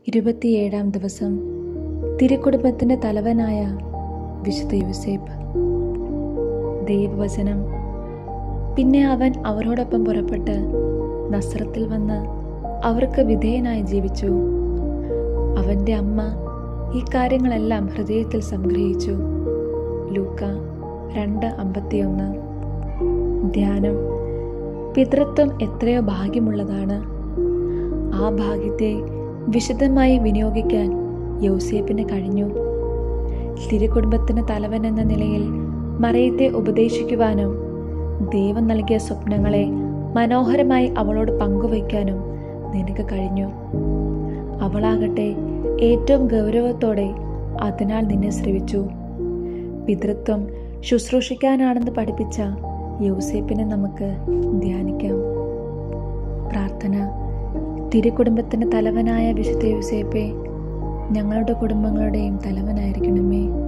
ഇരുപത്തിയേഴാം ദിവസം തിരുക്കുടുംബത്തിൻ്റെ തലവനായ വിശുദ്ധ യൂസേപ്പ് ദൈവവചനം പിന്നെ അവൻ അവരോടൊപ്പം പുറപ്പെട്ട് നസ്രത്തിൽ വന്ന് അവർക്ക് വിധേയനായി ജീവിച്ചു അവൻ്റെ അമ്മ ഈ കാര്യങ്ങളെല്ലാം ഹൃദയത്തിൽ സംഗ്രഹിച്ചു ലൂക്ക രണ്ട് അമ്പത്തിയൊന്ന് ധ്യാനം പിതൃത്വം എത്രയോ ഭാഗ്യമുള്ളതാണ് ആ ഭാഗ്യത്തെ വിശദമായി വിനിയോഗിക്കാൻ യൗസേപ്പിന് കഴിഞ്ഞു തിരുകുടുംബത്തിന് തലവൻ എന്ന നിലയിൽ മറയത്തെ ഉപദേശിക്കുവാനും ദൈവം നൽകിയ സ്വപ്നങ്ങളെ മനോഹരമായി അവളോട് പങ്കുവയ്ക്കാനും നിനക്ക് കഴിഞ്ഞു അവളാകട്ടെ ഏറ്റവും ഗൗരവത്തോടെ അതിനാൽ നിന്നെ ശ്രവിച്ചു പിതൃത്വം ശുശ്രൂഷിക്കാനാണെന്ന് പഠിപ്പിച്ച യൗസേപ്പിനെ നമുക്ക് ധ്യാനിക്കാം പ്രാർത്ഥന തിരുക്കുടുംബത്തിന് തലവനായ വിശുദ്ധ യൂസേപ്പെ ഞങ്ങളുടെ കുടുംബങ്ങളുടെയും തലവനായിരിക്കണമേ